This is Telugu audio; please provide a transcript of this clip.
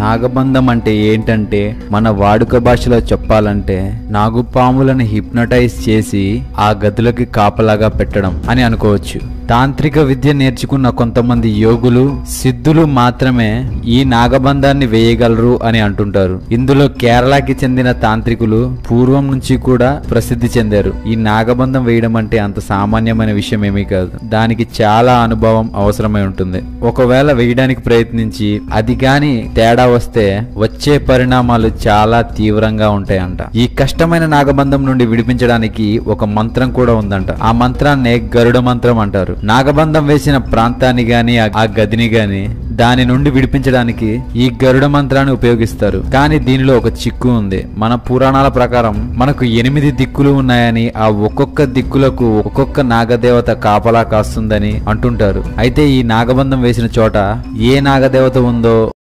నాగబంధం అంటే ఏంటంటే మన వాడుక భాషలో చెప్పాలంటే నాగుపాములను హిప్నటైజ్ చేసి ఆ గదులకి కాపలాగా పెట్టడం అని అనుకోవచ్చు తాంత్రిక విద్య నేర్చుకున్న కొంతమంది యోగులు సిద్ధులు మాత్రమే ఈ నాగబంధాన్ని వేయగలరు అని అంటుంటారు ఇందులో కేరళకి చెందిన తాంత్రికులు పూర్వం నుంచి కూడా ప్రసిద్ధి చెందారు ఈ నాగబంధం వేయడం అంటే అంత సామాన్యమైన విషయం ఏమీ కాదు దానికి చాలా అనుభవం అవసరమై ఉంటుంది ఒకవేళ వేయడానికి ప్రయత్నించి అది గాని తేడా వస్తే వచ్చే పరిణామాలు చాలా తీవ్రంగా ఉంటాయంట ఈ కష్టమైన నాగబంధం నుండి విడిపించడానికి ఒక మంత్రం కూడా ఉందంట ఆ మంత్రాన్నే గరుడ మంత్రం అంటారు నాగబంధం వేసిన ప్రాంతాన్ని గాని ఆ- ఆ గదిని గాని దాని నుండి విడిపించడానికి ఈ గరుడ మంత్రాన్ని ఉపయోగిస్తారు కానీ దీనిలో ఒక చిక్కు ఉంది మన పురాణాల ప్రకారం మనకు ఎనిమిది దిక్కులు ఉన్నాయని ఆ ఒక్కొక్క దిక్కులకు ఒక్కొక్క నాగదేవత కాపలా కాస్తుందని అంటుంటారు అయితే ఈ నాగబంధం వేసిన చోట ఏ నాగదేవత ఉందో